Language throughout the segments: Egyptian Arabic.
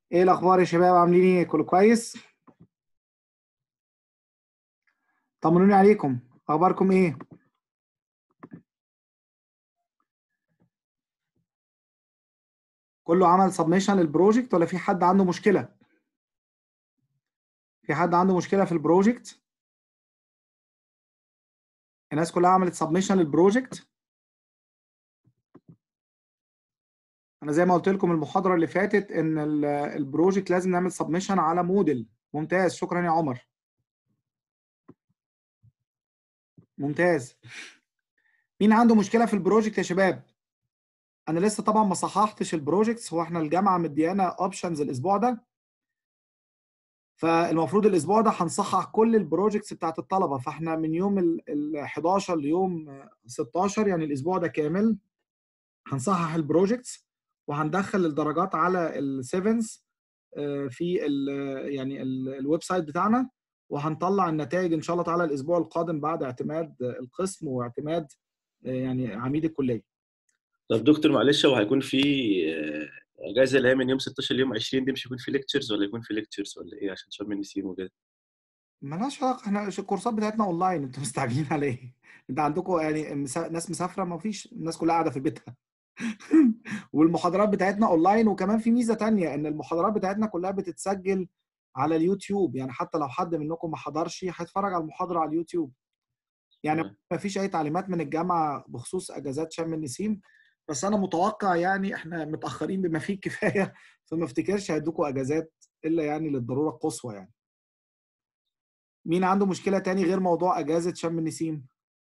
ايه الاخبار يا شباب عاملين ايه كله كويس طمنوني عليكم اخباركم ايه كله عمل سبمشن للبروجكت ولا في حد عنده مشكله في حد عنده مشكله في البروجكت الناس كلها عملت سبمشن للبروجكت انا زي ما قلت لكم المحاضره اللي فاتت ان ال- البروجكت لازم نعمل سبمشن على موديل ممتاز شكرا يا عمر ممتاز مين عنده مشكله في البروجكت يا شباب انا لسه طبعا ما صححتش البروجكتس هو احنا الجامعه مديانا اوبشنز الاسبوع ده فالمفروض الاسبوع ده هنصحح كل البروجكتس بتاعت الطلبه فاحنا من يوم ال ال 11 ليوم 16 يعني الاسبوع ده كامل هنصحح البروجكتس وهندخل الدرجات على السيفنز في ال يعني ال- الويب سايت بتاعنا وهنطلع النتائج ان شاء الله تعالى الاسبوع القادم بعد اعتماد القسم واعتماد آه، يعني عميد الكليه طب دكتور معلش هو هيكون في آه، اجازه اللي هي من يوم 16 ليوم 20 دي مش هيكون في ليكتشرز ولا يكون في ليكتشرز ولا ايه عشان شم النسيم وكده ملهاش علاقه احنا الكورسات بتاعتنا اونلاين انتوا مستعجلين على ايه؟ انت عندكم يعني مسا... ناس مسافره ما فيش الناس كلها قاعده في بيتها والمحاضرات بتاعتنا اونلاين وكمان في ميزه تانية ان المحاضرات بتاعتنا كلها بتتسجل على اليوتيوب يعني حتى لو حد منكم ما حضرش هيتفرج على المحاضره على اليوتيوب يعني تمام. ما فيش اي تعليمات من الجامعه بخصوص اجازات شم النسيم بس انا متوقع يعني احنا متاخرين بما فيه الكفايه فما افتكرش هيدوكوا اجازات الا يعني للضروره القصوى يعني مين عنده مشكله تاني غير موضوع اجازه شم النسيم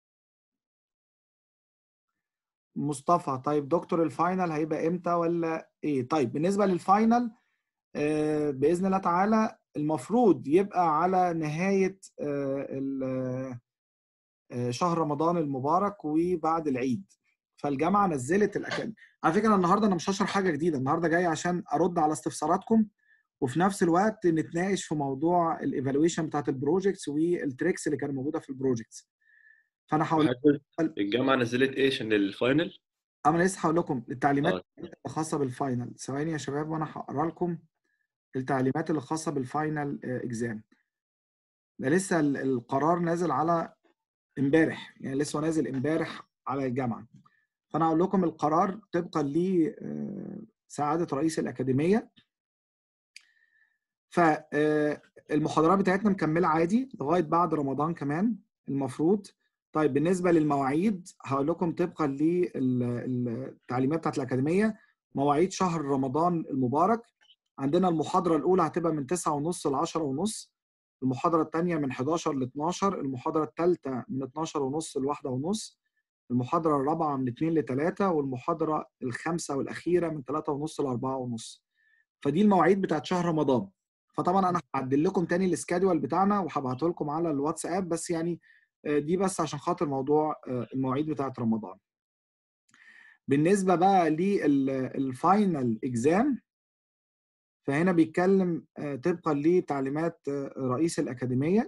مصطفى طيب دكتور الفاينل هيبقى امتى ولا ايه طيب بالنسبه للفاينل آه باذن الله تعالى المفروض يبقى على نهايه آه ال- آه، شهر رمضان المبارك وبعد العيد فالجامعه نزلت الاكاد على فكره أنا النهارده انا مش هشرح حاجه جديده النهارده جاي عشان ارد على استفساراتكم وفي نفس الوقت نتناقش في موضوع الايفالويشن بتاعت البروجكتس والتريكس اللي كانت موجوده في البروجكتس فانا هقول هيكون الجامعه نزلت ايه عشان الفاينل انا لسه هقول لكم التعليمات اه الخاصه بالفاينل ثواني يا شباب وانا هقرا لكم التعليمات اللي خاصه بالفاينل اكزام ده لسه ال- القرار نازل على امبارح يعني لسه هو نازل امبارح على الجامعه فانا هقول لكم القرار طبقا لسعاده رئيس الاكاديميه فالمحاضرات بتاعتنا مكمله عادي لغايه بعد رمضان كمان المفروض طيب بالنسبه للمواعيد هقول لكم طبقا للتعليمات بتاعت الاكاديميه مواعيد شهر رمضان المبارك عندنا المحاضره الاولى هتبقى من 9:30 ل 10:30 المحاضره الثانيه من 11 ل 12 المحاضره الثالثه من 12:30 ل 1:30 المحاضره الرابعه من 2 ل 3 والمحاضره الخامسه والاخيره من 3:30 ل 4:30 فدي المواعيد بتاعت شهر رمضان فطبعا انا هعدل لكم تاني السكادول بتاعنا وهبعته لكم على الواتساب بس يعني آه، دي بس عشان خاطر موضوع آه، المواعيد بتاعت رمضان بالنسبه بقى للفاينل اكزام فهنا بيتكلم آه، طبقا لتعليمات آه، رئيس الاكاديميه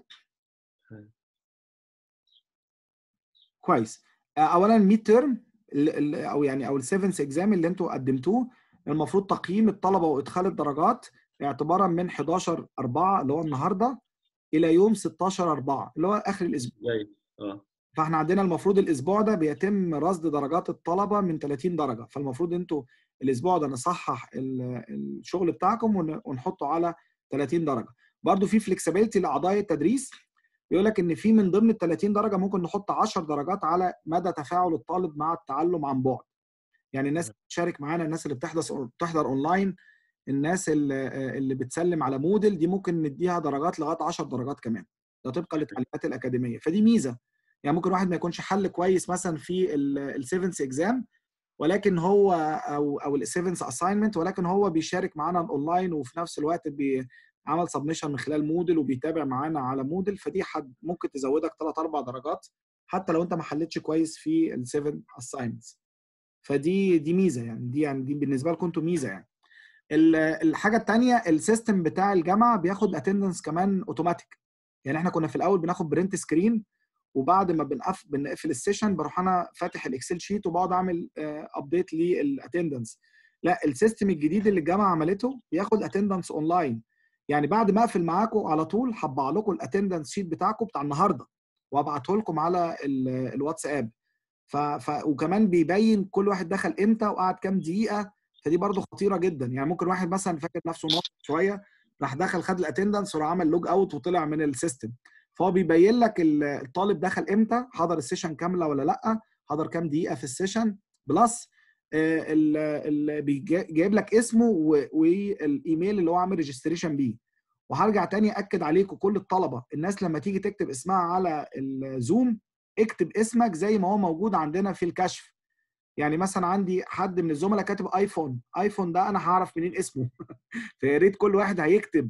كويس آه، اولا الميد تيرم او يعني او السيفنس اكزام اللي انتوا قدمتوه المفروض تقييم الطلبه وادخال الدرجات اعتبارا من 11 4 اللي هو النهارده الى يوم 16 4 اللي هو اخر الاسبوع جاي اه فاحنا عندنا المفروض الاسبوع ده بيتم رصد درجات الطلبه من 30 درجه فالمفروض انتوا الاسبوع ده نصحح ال- الشغل بتاعكم ون- ونحطه على 30 درجه برضو في فليكسبيليتي لاعضاء التدريس بيقول لك ان في من ضمن ال 30 درجه ممكن نحط 10 درجات على مدى تفاعل الطالب مع التعلم عن بعد يعني الناس اللي بتشارك معانا الناس اللي بتحضر بتحضر اونلاين الناس اللي اللي بتسلم على موديل دي ممكن نديها درجات لغايه 10 درجات كمان ده طبقا للتعليمات الاكاديميه فدي ميزه يعني ممكن واحد ما يكونش حل كويس مثلا في السيفنس اكزام ولكن هو او او السيفنس اساينمنت ولكن هو بيشارك معانا اونلاين وفي نفس الوقت بيعمل سبمشن من خلال موديل وبيتابع معانا على موديل فدي حد ممكن تزودك 3 4 درجات حتى لو انت ما حلتش كويس في السيفن اساينمنتس فدي دي ميزه يعني دي يعني دي بالنسبه لكم انتوا ميزه يعني ال- الحاجه الثانيه السيستم بتاع الجامعه بياخد اتندنس كمان اوتوماتيك يعني احنا كنا في الاول بناخد برنت سكرين وبعد ما بنقف بنقفل السيشن بروح انا فاتح الاكسل شيت وبقعد اعمل ابديت للاتندنس لا السيستم الجديد اللي الجامعه عملته بياخد اتندنس اونلاين يعني بعد ما اقفل معاكم على طول هطبع لكم الاتندنس شيت بتاعكم بتاع النهارده وابعته لكم على ال- الواتساب ف... ف... وكمان بيبين كل واحد دخل امتى وقعد كام دقيقه فدي برضو خطيره جدا يعني ممكن واحد مثلا فاكر نفسه ناقص شويه راح دخل خد الاتندنس وراح عمل لوج اوت وطلع من السيستم فهو بيبين لك ال- الطالب دخل امتى حضر السيشن كامله ولا لا حضر كام دقيقه في السيشن بلس آه، ال- ال- بيجا- جايب لك اسمه و- والايميل اللي هو عامل ريجستريشن بيه وهرجع تاني اكد عليكم كل الطلبه الناس لما تيجي تكتب اسمها على الزوم اكتب اسمك زي ما هو موجود عندنا في الكشف يعني مثلا عندي حد من الزملاء كاتب ايفون ايفون ده انا هعرف منين اسمه فيا ريت كل واحد هيكتب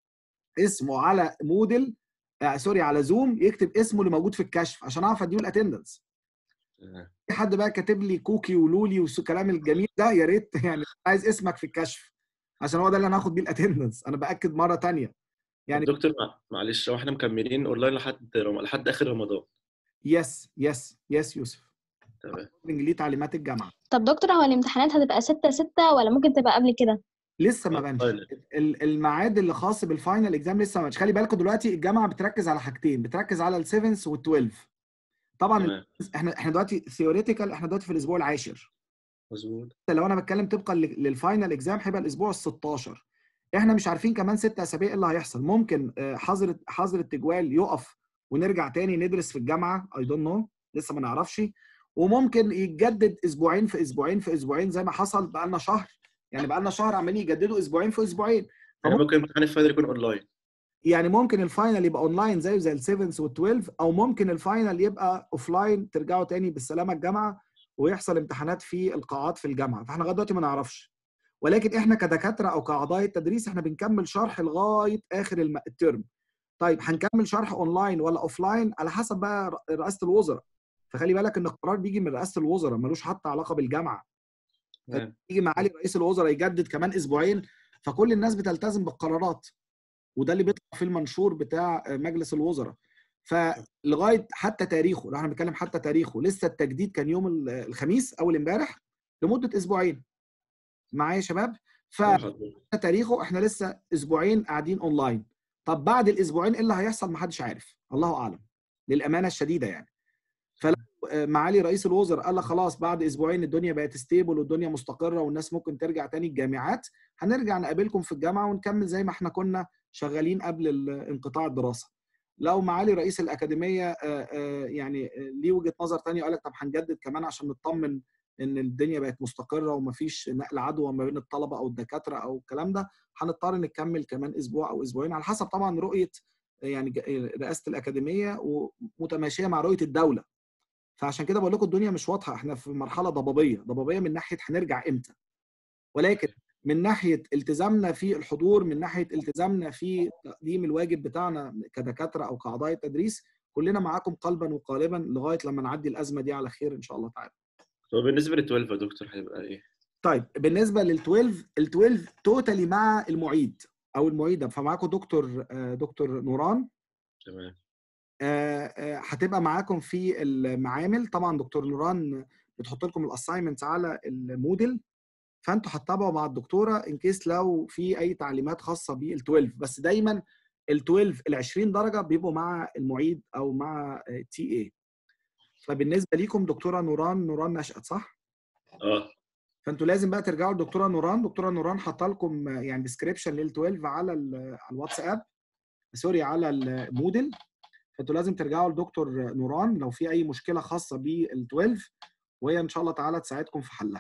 اسمه على موديل آه سوري على زوم يكتب اسمه اللي موجود في الكشف عشان اعرف اديله الاتندنس تمام. في حد بقى كاتب لي كوكي ولولي والكلام الجميل ده يا ريت يعني عايز اسمك في الكشف عشان هو ده اللي انا هاخد بيه الاتندنس انا باكد مره تانية يعني طب دكتور مع- معلش هو احنا مكملين اونلاين لحد رم... لحد اخر رمضان يس يس يس يوسف تمام ليه تعليمات الجامعه طب دكتور هو الامتحانات هتبقى ستة ستة ولا ممكن تبقى قبل كده؟ لسه ما بانش فاينل. ال- الميعاد اللي خاص بالفاينل اكزام لسه ما بانش خلي بالكم دلوقتي الجامعه بتركز على حاجتين بتركز على ال7 وال12 طبعا تمام احنا احنا دلوقتي ثيوريتيكال احنا دلوقتي في الاسبوع العاشر مظبوط لو انا بتكلم طبقا لل- للفاينل اكزام هيبقى الاسبوع ال 16 احنا مش عارفين كمان ست اسابيع ايه اللي هيحصل ممكن آه، حظر حظر التجوال يقف ونرجع تاني ندرس في الجامعه اي دونت نو لسه ما نعرفش وممكن يتجدد اسبوعين في اسبوعين في اسبوعين زي ما حصل بقالنا شهر يعني بقالنا شهر عمالين يجددوا اسبوعين في اسبوعين يعني ممكن امتحان الفاينل يكون اونلاين يعني ممكن الفاينل يبقى اونلاين زيه زي ال7 وال12 او ممكن الفاينل يبقى اوفلاين ترجعوا تاني بالسلامه الجامعه ويحصل امتحانات في القاعات في الجامعه فاحنا لغايه دلوقتي ما نعرفش ولكن احنا كدكاتره او كاعضاء التدريس احنا بنكمل شرح لغايه اخر الم- الترم طيب هنكمل شرح اونلاين ولا اوفلاين على حسب بقى ر- رئاسه الوزراء فخلي بالك ان القرار بيجي من رئاسه الوزراء ملوش حتى علاقه بالجامعه تمام يجي معالي رئيس الوزراء يجدد كمان اسبوعين فكل الناس بتلتزم بالقرارات وده اللي بيطلع في المنشور بتاع مجلس الوزراء فلغايه حتى تاريخه لو احنا بنتكلم حتى تاريخه لسه التجديد كان يوم ال- الخميس اول امبارح لمده اسبوعين معايا يا شباب فتاريخه احنا لسه اسبوعين قاعدين اونلاين طب بعد الاسبوعين ايه اللي هيحصل محدش عارف الله اعلم للامانه الشديده يعني فلو آه، معالي رئيس الوزراء قال لك خلاص بعد اسبوعين الدنيا بقت ستيبل والدنيا مستقره والناس ممكن ترجع تاني الجامعات هنرجع نقابلكم في الجامعه ونكمل زي ما احنا كنا شغالين قبل ال- انقطاع الدراسه لو معالي رئيس الاكاديميه آه، آه، يعني آه، ليه وجهه نظر ثانيه قال لك طب هنجدد كمان عشان نطمن ان الدنيا بقت مستقره ومفيش نقل عدوى ما بين الطلبه او الدكاتره او الكلام ده هنضطر نكمل كمان اسبوع او اسبوعين على حسب طبعا رؤيه يعني ج- رئاسه الاكاديميه ومتماشيه مع رؤيه الدوله فعشان كده بقول لكم الدنيا مش واضحه احنا في مرحله ضبابيه ضبابيه من ناحيه هنرجع امتى ولكن من ناحيه التزامنا في الحضور من ناحيه التزامنا في تقديم الواجب بتاعنا كدكاتره او كاعضاء التدريس كلنا معاكم قلبا وقالبا لغايه لما نعدي الازمه دي على خير ان شاء الله تعالى طب بالنسبه لل 12 يا دكتور هيبقى ايه؟ طيب بالنسبه لل 12 ال 12 توتالي مع المعيد او المعيده فمعاكم دكتور آه، دكتور نوران تمام آه، آه، هتبقى معاكم في المعامل طبعا دكتور نوران بتحط لكم الاساينمنتس على الموديل فانتوا هتتابعوا مع الدكتوره ان كيس لو في اي تعليمات خاصه بال 12 بس دايما ال 12 ال 20 درجه بيبقوا مع المعيد او مع تي اي فبالنسبه ليكم دكتوره نوران نوران نشأت صح؟ اه فانتوا لازم بقى ترجعوا لدكتوره نوران دكتوره نوران حاطه لكم يعني ديسكريبشن لل 12 على ال- على الواتساب سوري على الموديل فانتوا لازم ترجعوا لدكتور نوران لو في اي مشكله خاصه بال 12 وهي ان شاء الله تعالى تساعدكم في حلها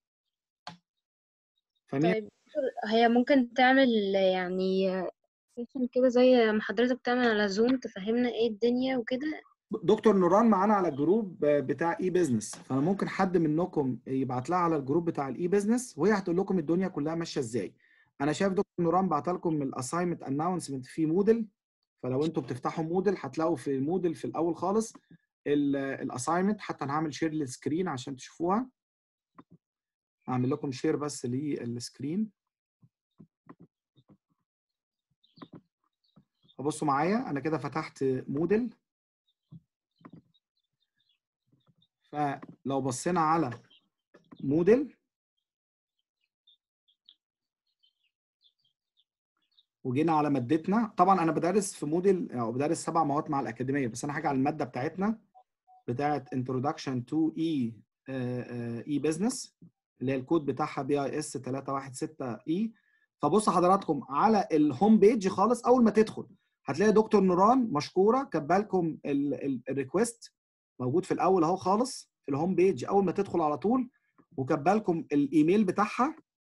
فاهمين طيب دكتور، هي ممكن تعمل يعني سيشن كده زي ما حضرتك بتعمل على زوم تفهمنا ايه الدنيا وكده دكتور نوران معانا على الجروب بتاع اي بزنس فانا ممكن حد منكم يبعت لها على الجروب بتاع الاي بزنس وهي هتقول لكم الدنيا كلها ماشيه ازاي انا شايف دكتور نوران بعت لكم الاساينمنت اناونسمنت في موديل فلو انتم بتفتحوا موديل هتلاقوا في موديل في الاول خالص الاساينمنت حتى انا هعمل شير للسكرين عشان تشوفوها هعمل لكم شير بس للسكرين فبصوا معايا انا كده فتحت موديل فلو بصينا على موديل وجينا على مادتنا طبعا انا بدرس في موديل او بدرس سبع مواد مع الاكاديميه بس انا حاجه على الماده بتاعتنا بتاعت introduction to e اي بزنس اللي هي الكود بتاعها بي اي اس 316 اي فبص حضراتكم على الهوم بيج خالص اول ما تدخل هتلاقي دكتور نوران مشكوره كاتبه لكم الريكوست موجود في الاول اهو خالص في الهوم بيج اول ما تدخل على طول وكاتبه لكم الايميل بتاعها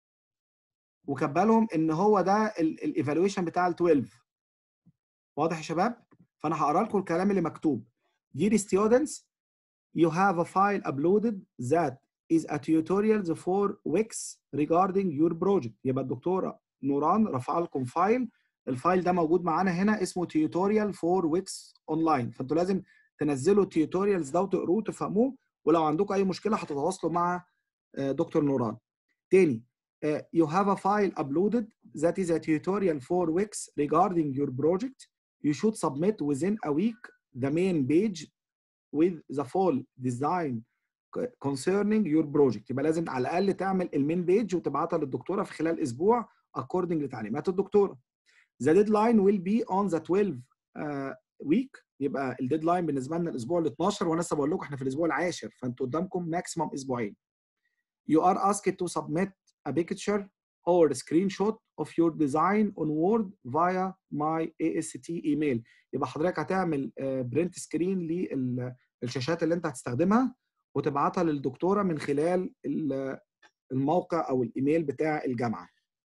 وكاتبه لهم ان هو ده الايفالويشن بتاع ال 12 واضح يا شباب فانا هقرا لكم الكلام اللي مكتوب Dear students you have a file uploaded that is a tutorial for Wix regarding your project يبقى الدكتوره نوران رفع لكم فايل الفايل ده موجود معانا هنا اسمه tutorial for Wix online فانتوا لازم تنزلوا التيوتوريالز ده وتقروه وتفهموه ولو عندكم اي مشكله هتتواصلوا مع دكتور نوران تاني you have a file uploaded that is a tutorial for Wix regarding your project you should submit within a week the main page with the full design concerning your project يبقى لازم على الاقل تعمل المين بيج وتبعتها للدكتوره في خلال اسبوع according لتعليمات الدكتوره the deadline will be on the 12 uh, week يبقى الديدلاين بالنسبه لنا الاسبوع ال 12 وانا لسه بقول لكم احنا في الاسبوع العاشر فانتوا قدامكم ماكسيمم اسبوعين you are asked to submit a picture or a screenshot of your design on Word via my AST email يبقى حضرتك هتعمل برنت سكرين للشاشات اللي انت هتستخدمها وتبعتها للدكتوره من خلال الموقع او الايميل بتاع الجامعه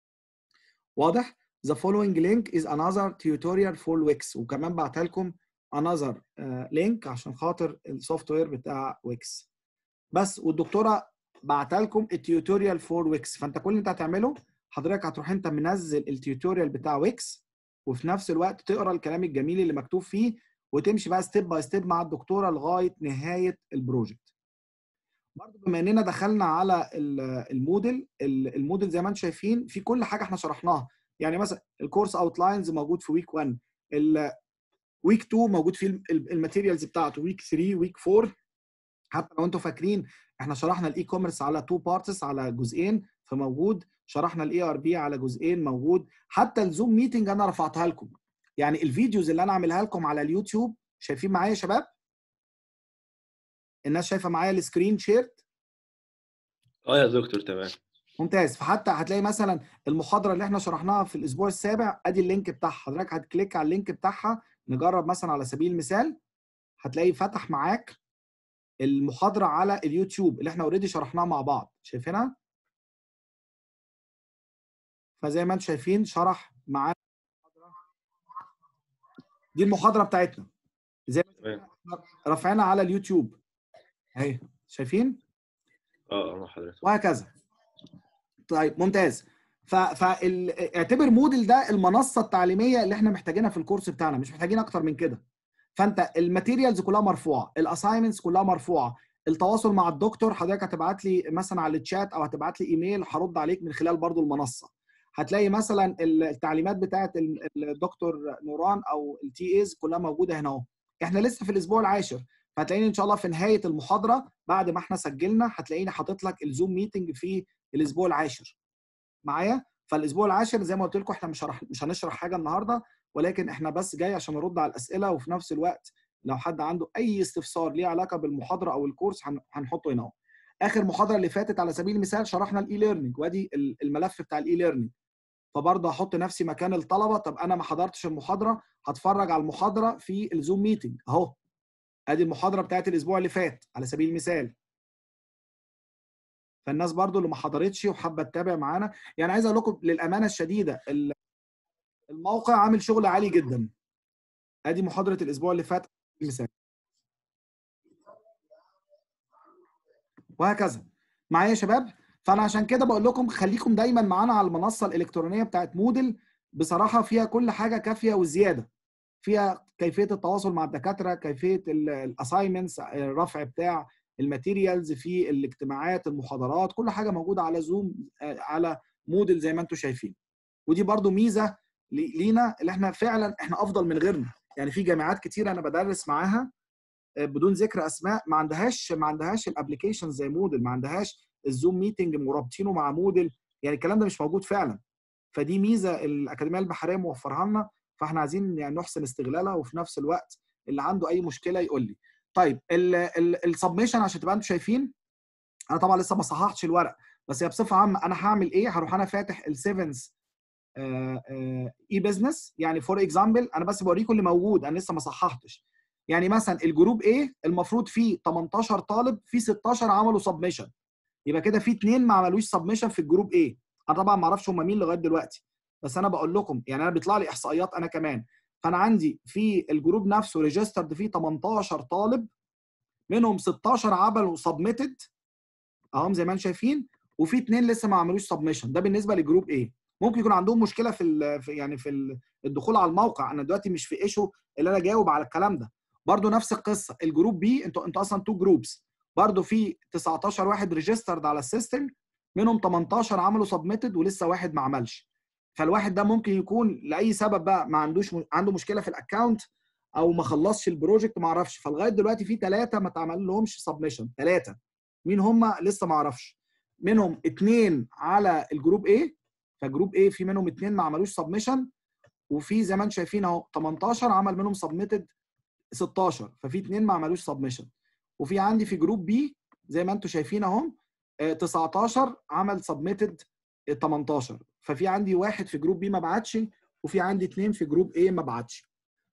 واضح the following link is another tutorial for Wix وكمان بعتها لكم another link عشان خاطر السوفت وير بتاع Wix بس والدكتوره بعتها لكم التيوتوريال فور ويكس فانت كل اللي انت هتعمله حضرتك هتروح انت منزل التيوتوريال بتاع ويكس وفي نفس الوقت تقرا الكلام الجميل اللي مكتوب فيه وتمشي بقى ستيب باي ستيب مع الدكتوره لغايه نهايه البروجكت برضه بما اننا دخلنا على الموديل الموديل زي ما انتم شايفين في كل حاجه احنا شرحناها يعني مثلا الكورس اوتلاينز موجود في ويك 1 ويك 2 موجود فيه الماتيريالز بتاعته ويك 3 ويك 4 حتى لو انتم فاكرين احنا شرحنا الاي كوميرس على تو بارتس على جزئين فموجود شرحنا الاي ار بي على جزئين موجود حتى الزوم ميتنج انا رفعتها لكم يعني الفيديوز اللي انا عاملها لكم على اليوتيوب شايفين معايا يا شباب الناس شايفه معايا السكرين شيرت اه يا دكتور تمام ممتاز فحتى هتلاقي مثلا المحاضره اللي احنا شرحناها في الاسبوع السابع ادي اللينك بتاعها حضرتك هتكليك على اللينك بتاعها نجرب مثلا على سبيل المثال هتلاقي فتح معاك المحاضره على اليوتيوب اللي احنا اوريدي شرحناها مع بعض شايفينها فزي ما انتم شايفين شرح معانا دي المحاضره بتاعتنا زي ما رافعينها على اليوتيوب اهي شايفين اه اه حضرتك وهكذا طيب ممتاز فاعتبر موديل ده المنصه التعليميه اللي احنا محتاجينها في الكورس بتاعنا مش محتاجين اكتر من كده فانت الماتيريالز كلها مرفوعه الاساينمنتس كلها مرفوعه التواصل مع الدكتور حضرتك هتبعت لي مثلا على الشات او هتبعت لي ايميل هرد عليك من خلال برضو المنصه هتلاقي مثلا التعليمات بتاعه الدكتور نوران او التي ايز كلها موجوده هنا اهو احنا لسه في الاسبوع العاشر فهتلاقيني ان شاء الله في نهايه المحاضره بعد ما احنا سجلنا هتلاقيني حاطط لك الزوم ميتنج في الاسبوع العاشر معايا فالاسبوع العاشر زي ما قلت لكم احنا مش هرح... مش هنشرح حاجه النهارده ولكن احنا بس جاي عشان نرد على الاسئله وفي نفس الوقت لو حد عنده اي استفسار ليه علاقه بالمحاضره او الكورس هن... هنحطه هنا اهو اخر محاضره اللي فاتت على سبيل المثال شرحنا الاي ليرنينج وادي الملف بتاع الاي ليرنينج فبرضه هحط نفسي مكان الطلبه طب انا ما حضرتش المحاضره هتفرج على المحاضره في الزوم ميتنج اهو ادي المحاضره بتاعت الاسبوع اللي فات على سبيل المثال فالناس برضو اللي ما حضرتش وحابه تتابع معانا يعني عايز اقول لكم للامانه الشديده الموقع عامل شغل عالي جدا ادي محاضره الاسبوع اللي فات مثال وهكذا معايا يا شباب فانا عشان كده بقول لكم خليكم دايما معانا على المنصه الالكترونيه بتاعت مودل بصراحه فيها كل حاجه كافيه وزياده فيها كيفيه التواصل مع الدكاتره كيفيه الاساينمنتس الرفع بتاع الماتيريالز في الاجتماعات المحاضرات كل حاجه موجوده على زوم على موديل زي ما انتم شايفين ودي برضو ميزه لينا اللي احنا فعلا احنا افضل من غيرنا يعني في جامعات كتير انا بدرس معاها بدون ذكر اسماء ما عندهاش ما عندهاش الابلكيشن زي موديل ما عندهاش الزوم ميتنج مرابطينه مع موديل يعني الكلام ده مش موجود فعلا فدي ميزه الاكاديميه البحريه موفرها لنا فاحنا عايزين يعني نحسن استغلالها وفي نفس الوقت اللي عنده اي مشكله يقول لي طيب السبميشن عشان تبقى انتوا شايفين انا طبعا لسه ما صححتش الورق بس هي بصفه عامه انا هعمل ايه هروح انا فاتح السيفنز اي بزنس يعني فور اكزامبل انا بس بوريكم اللي موجود انا لسه ما صححتش يعني مثلا الجروب ايه المفروض فيه 18 طالب في 16 عملوا سبميشن يبقى كده في اثنين ما عملوش سبميشن في الجروب ايه انا طبعا ما اعرفش هم مين لغايه دلوقتي بس انا بقول لكم يعني انا بيطلع لي احصائيات انا كمان فانا عندي في الجروب نفسه ريجسترد فيه 18 طالب منهم 16 عملوا سبميتد اهم زي ما انتم شايفين وفي اثنين لسه ما عملوش سبميشن ده بالنسبه لجروب ايه ممكن يكون عندهم مشكله في, ال في يعني في ال- الدخول على الموقع انا دلوقتي مش في ايشو اللي انا جاوب على الكلام ده برضو نفس القصه الجروب بي انتوا انتوا اصلا تو جروبس برضو في 19 واحد ريجسترد على السيستم منهم 18 عملوا سبميتد ولسه واحد ما عملش فالواحد ده ممكن يكون لاي سبب بقى ما عندوش م... عنده مشكله في الاكونت او ما خلصش البروجكت ما اعرفش فلغايه دلوقتي في ثلاثه ما اتعمل لهمش سبميشن ثلاثه مين هم لسه ما اعرفش منهم اثنين على الجروب A فجروب A في منهم اثنين ما عملوش سبميشن وفي زي ما انتم شايفين اهو 18 عمل منهم سبميتد 16 ففي اثنين ما عملوش سبميشن وفي عندي في جروب بي زي ما انتم شايفين اهو آه، 19 عمل سبميتد 18 ففي عندي واحد في جروب بي ما بعتش وفي عندي اثنين في جروب A ما بعتش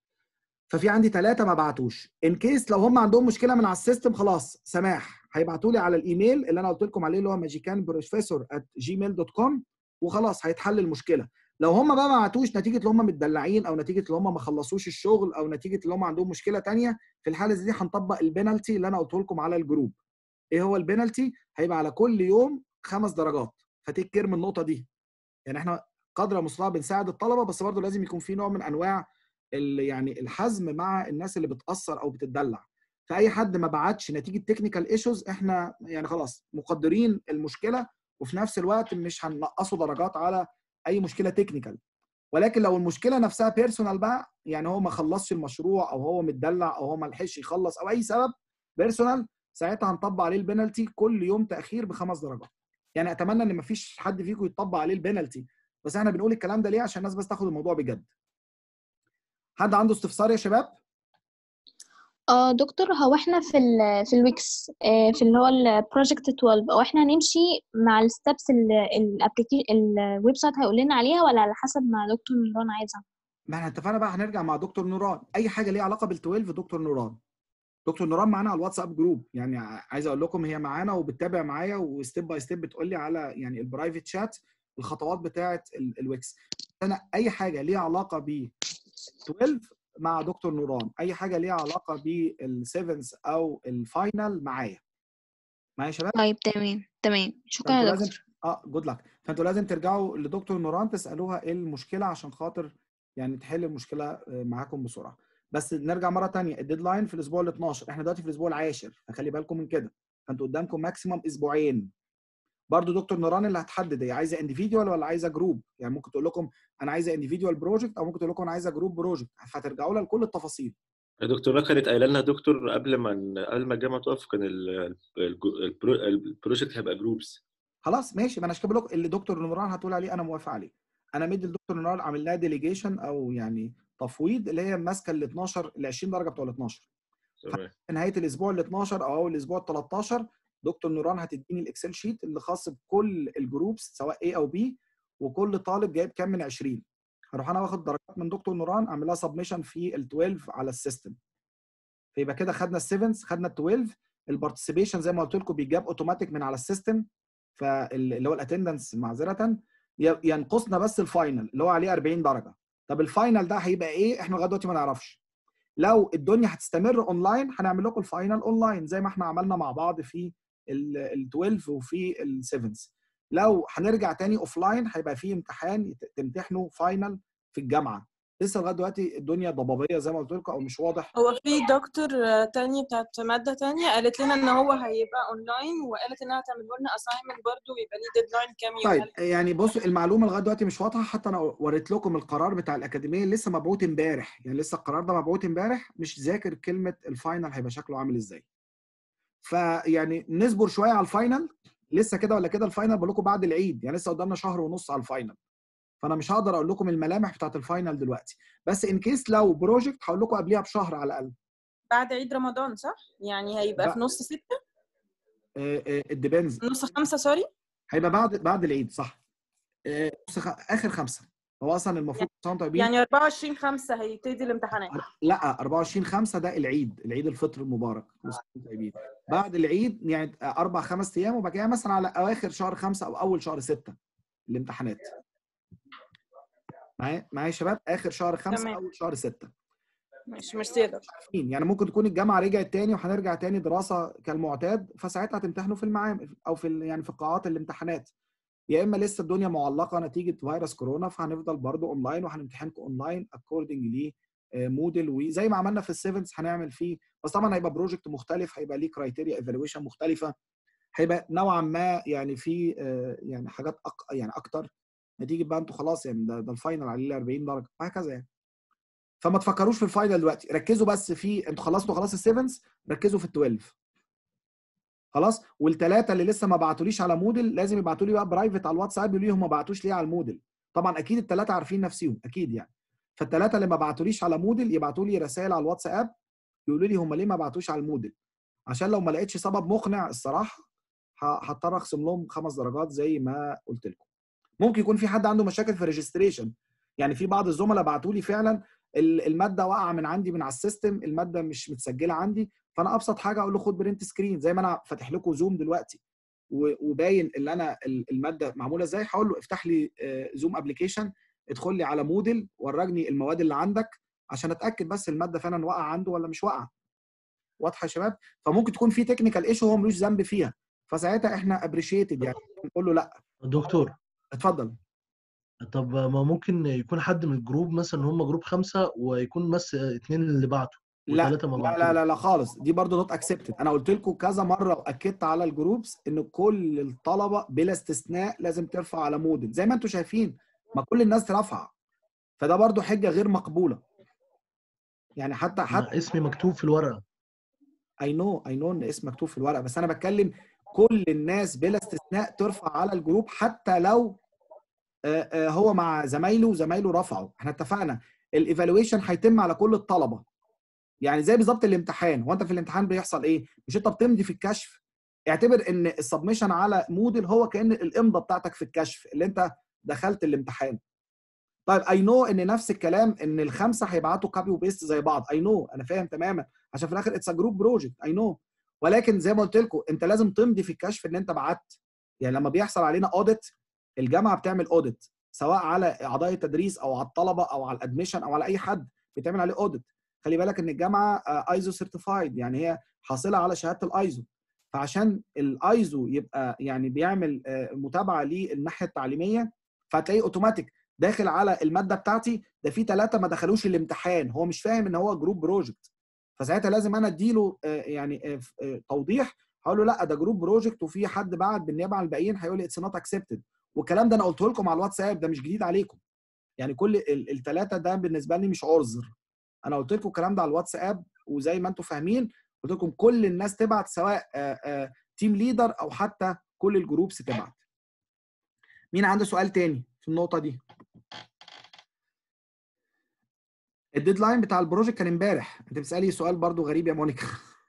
ففي عندي ثلاثه ما بعتوش ان كيس لو هم عندهم مشكله من على السيستم خلاص سماح هيبعتوا لي على الايميل اللي انا قلت لكم عليه اللي هو ماجيكان بروفيسور جيميل دوت كوم وخلاص هيتحل المشكله لو هم بقى ما بعتوش نتيجه ان هم متدلعين او نتيجه ان هم ما خلصوش الشغل او نتيجه ان هم عندهم مشكله تانية في الحاله دي هنطبق البينالتي اللي انا قلته لكم على الجروب ايه هو البينالتي هيبقى على كل يوم خمس درجات فتيك كير من النقطه دي يعني احنا قدر المستطاع بنساعد الطلبه بس برضه لازم يكون في نوع من انواع ال- يعني الحزم مع الناس اللي بتاثر او بتدلع فاي حد ما بعتش نتيجه تكنيكال ايشوز احنا يعني خلاص مقدرين المشكله وفي نفس الوقت مش هننقصوا درجات على اي مشكله تكنيكال ولكن لو المشكله نفسها بيرسونال بقى يعني هو ما خلصش المشروع او هو متدلع او هو ما لحقش يخلص او اي سبب بيرسونال ساعتها هنطبق عليه البنالتي كل يوم تاخير بخمس درجات يعني اتمنى ان مفيش حد فيكم يطبق عليه البنالتي بس احنا بنقول الكلام ده ليه عشان الناس بس تاخد الموضوع بجد حد عنده استفسار يا شباب اه دكتور هو احنا في ال في الويكس آه، في اللي هو البروجكت 12 او احنا هنمشي مع الستبس الابلكيشن الويب سايت هيقول لنا عليها ولا على حسب ما دكتور نوران عايزها ما احنا اتفقنا بقى هنرجع مع دكتور نوران اي حاجه ليها علاقه بال12 دكتور نوران دكتور نوران معانا على الواتساب جروب يعني ع- عايز اقول لكم هي معانا وبتتابع معايا وستيب باي ستيب بتقول لي على يعني البرايفت شات الخطوات بتاعه ال- الويكس انا اي حاجه ليها علاقه ب 12 مع دكتور نوران اي حاجه ليها علاقه بالسيفنز او الفاينل معايا معايا يا شباب طيب تمام تمام شكرا فانتوا يا لازم دكتور اه جود لك فانتوا لازم ترجعوا لدكتور نوران تسالوها ايه المشكله عشان خاطر يعني تحل المشكله آه، معاكم بسرعه بس نرجع مره تانية الديدلاين في الاسبوع ال 12 احنا دلوقتي في الاسبوع العاشر فخلي بالكم من كده فانتوا قدامكم ماكسيمم اسبوعين برضو دكتور نوران اللي هتحدد هي عايزه انديفيدوال ولا عايزه جروب يعني ممكن تقول لكم انا عايزه انديفيدوال بروجكت او ممكن تقول لكم انا عايزه جروب بروجكت فهترجعوا لها لكل التفاصيل يا دكتور ما كانت قايله لنا دكتور قبل ما قبل ما الجامعه تقف كان ال- الجو- البرو- البروجكت هيبقى جروبس خلاص ماشي ما انا عشان كده بقول لكم اللي دكتور نوران هتقول عليه انا موافق عليه انا مدي لدكتور نوران عامل لها ديليجيشن او يعني تفويض اللي هي ماسكه ال 12 ال 20 درجه بتوع ال 12 تمام في نهايه الاسبوع ال 12 او اول الاسبوع ال 13 دكتور نوران هتديني الاكسل شيت اللي خاص بكل الجروبس سواء A او B وكل طالب جايب كام من 20 هروح انا واخد درجات من دكتور نوران اعمل لها سبمشن في ال 12 على السيستم فيبقى كده خدنا السيفنز خدنا ال 12 البارتيسيبيشن زي ما قلت لكم بيجاب اوتوماتيك من على السيستم فاللي هو الاتندنس معذره ي- ينقصنا بس الفاينل اللي هو عليه 40 درجه طب الفاينل ده هيبقى ايه احنا لغايه دلوقتي ما نعرفش لو الدنيا هتستمر اونلاين هنعمل لكم الفاينل اونلاين زي ما احنا عملنا مع بعض في ال 12 وفي ال 7 لو هنرجع تاني اوف لاين هيبقى في امتحان يت- تمتحنوا فاينل في الجامعه لسه لغايه دلوقتي الدنيا ضبابيه زي ما قلت لكم او مش واضح هو في دكتور آه، تانية بتاعت مادة تانية قالت لنا ان هو هيبقى اونلاين وقالت انها هتعمل لنا assignment برضه ويبقى ليه ديدلاين كام يوم طيب قالت يعني بصوا المعلومه لغايه دلوقتي مش واضحه حتى انا وريت لكم القرار بتاع الاكاديميه لسه مبعوث امبارح يعني لسه القرار ده مبعوث امبارح مش ذاكر كلمه الفاينل هيبقى شكله عامل ازاي فيعني نصبر شويه على الفاينل لسه كده ولا كده الفاينل بقول لكم بعد العيد يعني لسه قدامنا شهر ونص على الفاينل فانا مش هقدر اقول لكم الملامح بتاعت الفاينل دلوقتي بس ان كيس لو بروجكت هقول لكم قبليها بشهر على الاقل بعد عيد رمضان صح؟ يعني هيبقى بقى- في نص ستة الديبندز نص خمسة سوري هيبقى بعد بعد العيد صح آه، نص خ- اخر خمسه هو اصلا المفروض يعني طيبين يعني 24 5 هيبتدي الامتحانات لا 24 5 ده العيد العيد الفطر المبارك كل سنة وانتم طيبين بعد العيد يعني اربع خمس ايام وبعد كده مثلا على اواخر شهر خمسه او اول شهر سته الامتحانات معايا معايا يا شباب اخر شهر خمسه تمام. اول شهر سته مش ميرسي يا دكتور عارفين يعني ممكن تكون الجامعه رجعت تاني وهنرجع تاني دراسه كالمعتاد فساعتها هتمتحنوا في المعامل او في ال- يعني في قاعات الامتحانات يا اما لسه الدنيا معلقه نتيجه فيروس كورونا فهنفضل برضو اونلاين وهنمتحنكم اونلاين اكوردنج ل موديل وزي ما عملنا في السيفنز هنعمل فيه بس طبعا هيبقى بروجكت مختلف هيبقى ليه كرايتيريا ايفالويشن مختلفه هيبقى نوعا ما يعني في آه، يعني حاجات أق... يعني اكتر نتيجه بقى انتوا خلاص يعني ده, ده الفاينل عليه 40 درجه وهكذا يعني فما تفكروش في الفاينل دلوقتي ركزوا بس في انتوا خلصتوا خلاص السيفنز ركزوا في ال 12 خلاص والثلاثه اللي لسه ما بعتوليش على موديل لازم يبعتوا لي بقى برايفت على الواتساب يقولوا لي هم ما بعتوش ليه على الموديل طبعا اكيد الثلاثه عارفين نفسهم اكيد يعني فالثلاثه اللي ما بعتوليش على موديل يبعتوا لي رسائل على الواتساب يقولوا لي هم ليه ما بعتوش على الموديل عشان لو ما لقيتش سبب مقنع الصراحه ه- هضطر اخصم لهم خمس درجات زي ما قلت لكم ممكن يكون في حد عنده مشاكل في الريجستريشن يعني في بعض الزملاء بعتوا لي فعلا ال- الماده واقعه من عندي من على السيستم الماده مش متسجله عندي فانا ابسط حاجه اقول له خد برنت سكرين زي ما انا فاتح لكم زوم دلوقتي و- وباين ان انا ال- الماده معموله ازاي هقول له افتح لي زوم ابلكيشن ادخل لي على موديل ورجني المواد اللي عندك عشان اتاكد بس الماده فعلا واقعه عنده ولا مش واقعه واضحه يا شباب فممكن تكون في تكنيكال ايشو هو ملوش ذنب فيها فساعتها احنا ابريشيتد يعني نقول له لا دكتور اتفضل طب ما ممكن يكون حد من الجروب مثلا هم جروب خمسة ويكون بس اتنين اللي بعتوا لا وثلاثة ما لا بعتوش لا لا, لا خالص دي برضو نوت اكسبتد انا قلت لكم كذا مره واكدت على الجروبس ان كل الطلبه بلا استثناء لازم ترفع على موديل زي ما انتم شايفين ما كل الناس ترفع فده برضو حجه غير مقبوله يعني حتى حتى أنا اسمي مكتوب في الورقة اي نو اي نو ان اسم مكتوب في الورقه بس انا بتكلم كل الناس بلا استثناء ترفع على الجروب حتى لو آه، آه، هو مع زمايله وزمايله رفعوا احنا اتفقنا الايفالويشن هيتم على كل الطلبه يعني زي بالظبط الامتحان هو انت في الامتحان بيحصل ايه مش انت بتمضي في الكشف اعتبر ان السبمشن على موديل هو كان الامضه بتاعتك في الكشف اللي انت دخلت الامتحان طيب اي نو ان نفس الكلام ان الخمسه هيبعتوا كوبي وبيست زي بعض اي نو انا فاهم تماما عشان في الاخر اتس جروب بروجكت اي نو ولكن زي ما قلت لكم انت لازم تمضي في الكشف ان انت بعت يعني لما بيحصل علينا اوديت الجامعه بتعمل اوديت سواء على اعضاء التدريس او على الطلبه او على الادميشن او على اي حد بيتعمل عليه اوديت خلي بالك ان الجامعه ايزو سيرتيفايد يعني هي حاصله على شهاده الايزو فعشان الايزو يبقى يعني بيعمل آه، متابعه للناحيه التعليميه فهتلاقيه اوتوماتيك داخل على الماده بتاعتي ده في ثلاثه ما دخلوش الامتحان هو مش فاهم ان هو جروب بروجكت فساعتها لازم انا اديله آه، يعني آه، ف- آه، توضيح هقول له لا ده جروب بروجكت وفي حد بعت بالنيابه عن الباقيين هيقول لي اتس نوت اكسبتد والكلام ده انا قلته لكم على الواتساب ده مش جديد عليكم يعني كل الثلاثه ده بالنسبه لي مش عذر انا قلت لكم الكلام ده على الواتساب وزي ما انتم فاهمين قلت لكم كل الناس تبعت سواء تيم ليدر او حتى كل الجروبس تبعت مين عنده سؤال تاني في النقطه دي الديدلاين بتاع البروجكت كان امبارح انت بتسالي سؤال برضو غريب يا مونيكا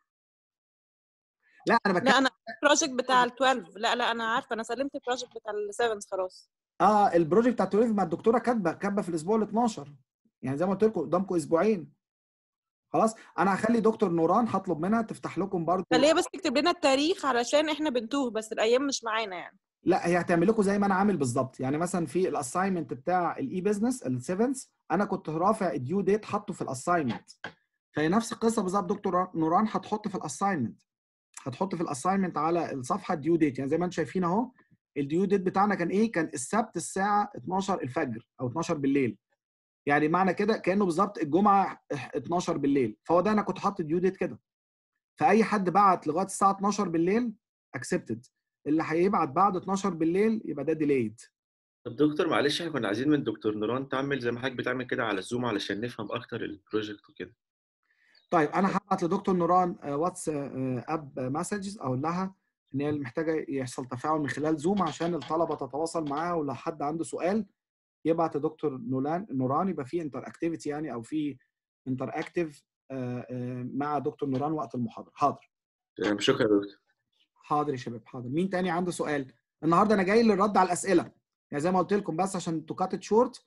لا انا بتكلم لا انا البروجكت بتاع ال 12 لا لا انا عارفه انا سلمت البروجكت بتاع ال 7 خلاص اه البروجكت بتاع 12 مع الدكتوره كاتبه كاتبه في الاسبوع ال 12 يعني زي ما قلت لكم قدامكم اسبوعين خلاص انا هخلي دكتور نوران هطلب منها تفتح لكم برضو خليها بس تكتب لنا التاريخ علشان احنا بنتوه بس الايام مش معانا يعني لا هي هتعمل لكم زي ما انا عامل بالظبط يعني مثلا في الاساينمنت بتاع الاي بزنس السيفنس انا كنت رافع الديو ديت حاطه في الاساينمنت فهي نفس القصه بالظبط دكتور نوران هتحط في الاساينمنت هتحط في الاساينمنت على الصفحه الديو ديت يعني زي ما انتم شايفين اهو الديو ديت بتاعنا كان ايه كان السبت الساعه 12 الفجر او 12 بالليل يعني معنى كده كانه بالظبط الجمعه 12 بالليل فهو ده انا كنت حاطط الديو ديت كده فاي حد بعت لغايه الساعه 12 بالليل اكسبتد اللي هيبعت بعد 12 بالليل يبقى ده ديليد طب دكتور معلش احنا كنا عايزين من دكتور نوران تعمل زي ما حضرتك بتعمل كده على الزوم علشان نفهم اكتر البروجكت وكده طيب انا هبعت لدكتور نوران آه، واتس آه، اب مسجز اقول لها ان هي محتاجه يحصل تفاعل من خلال زوم عشان الطلبه تتواصل معاها ولو حد عنده سؤال يبعت لدكتور نوران نوران يبقى في انتر اكتيفيتي يعني او في انتر اكتيف مع دكتور نوران وقت المحاضره حاضر تمام شكرا يا دكتور حاضر يا شباب حاضر مين تاني عنده سؤال النهارده انا جاي للرد على الاسئله يعني زي ما قلت لكم بس عشان تكات شورت